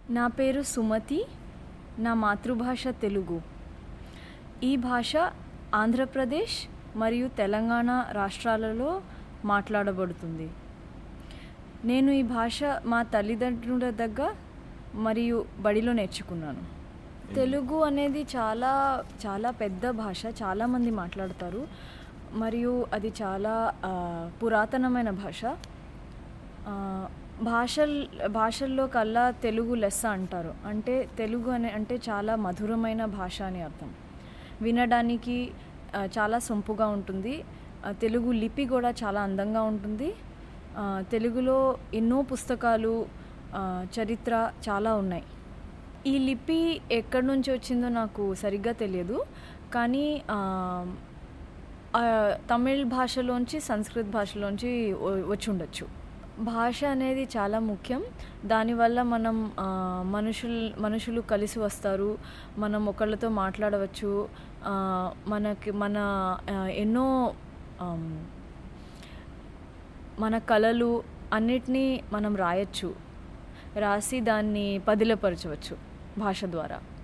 నా పేరు సుమతి నా మాతృభాష తెలుగు ఈ భాష ఆంధ్రప్రదేశ్ మరియు తెలంగాణ రాష్ట్రాలలో మాట్లాడబడుతుంది నేను ఈ భాష మా తల్లిదండ్రుల దగ్గర మరియు బడిలో నేర్చుకున్నాను తెలుగు అనేది చాలా చాలా పెద్ద భాష చాలామంది మాట్లాడతారు మరియు అది చాలా ఆ, పురాతనమైన భాష ఆ, భాషల్ భాషల్లో కల్లా తెలుగు లెస్స అంటారు అంటే తెలుగు అనే అంటే చాలా మధురమైన భాష అని అర్థం వినడానికి ఆ, చాలా సొంపుగా ఉంటుంది ఆ, తెలుగు లిపి కూడా చాలా అందంగా ఉంటుంది ఆ, తెలుగులో ఎన్నో పుస్తకాలు ఆ, చరిత్ర చాలా ఉన్నాయి ఈ లిపి ఎక్కడి నుంచి వచ్చిందో నాకు సరిగ్గా తెలియదు కానీ ఆ, ఆ, తమిళ్ భాషలోంచి సంస్కృత్ భాషలోంచి వ- వచ్చి ఉండొచ్చు భాష అనేది చాలా ముఖ్యం దానివల్ల మనం ఆ, మనుషులు మనుషులు కలిసి వస్తారు మనం ఒకళ్ళతో మాట్లాడవచ్చు ఆ, మనకి మన ఆ, ఎన్నో ఆమ్, మన కళలు అన్నిటినీ మనం రాయొచ్చు రాసి దాన్ని పదిలపరచవచ్చు భాష ద్వారా